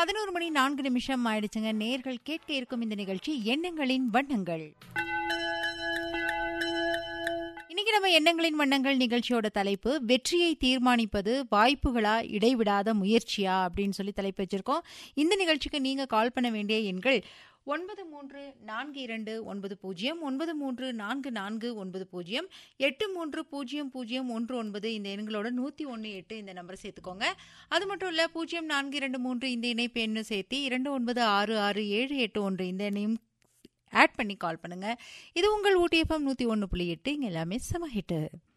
பதினோரு மணி நான்கு நிமிஷம் ஆயிடுச்சுங்க நேர்கள் கேட்க இருக்கும் இந்த நிகழ்ச்சி எண்ணங்களின் வண்ணங்கள் இன்னைக்கு நம்ம எண்ணங்களின் வண்ணங்கள் நிகழ்ச்சியோட தலைப்பு வெற்றியை தீர்மானிப்பது வாய்ப்புகளா இடைவிடாத முயற்சியா அப்படின்னு சொல்லி தலைப்பு வச்சிருக்கோம் இந்த நிகழ்ச்சிக்கு நீங்க கால் பண்ண வேண்டிய எண்கள் ஒன்பது மூன்று நான்கு இரண்டு ஒன்பது பூஜ்ஜியம் ஒன்பது மூன்று நான்கு நான்கு ஒன்பது பூஜ்ஜியம் எட்டு மூன்று பூஜ்ஜியம் பூஜ்ஜியம் ஒன்று ஒன்பது இந்த எண்களோட நூற்றி ஒன்று எட்டு இந்த நம்பரை சேர்த்துக்கோங்க அது மட்டும் இல்லை பூஜ்ஜியம் நான்கு இரண்டு மூன்று இந்த இணைப்பு எண்ணு சேர்த்து இரண்டு ஒன்பது ஆறு ஆறு ஏழு எட்டு ஒன்று இந்த எண்ணையும் ஆட் பண்ணி கால் பண்ணுங்க இது உங்கள் ஊட்டிஎஃப்எம் நூற்றி ஒன்று புள்ளி எட்டு இங்கே எல்லாமே செம ஹிட்டு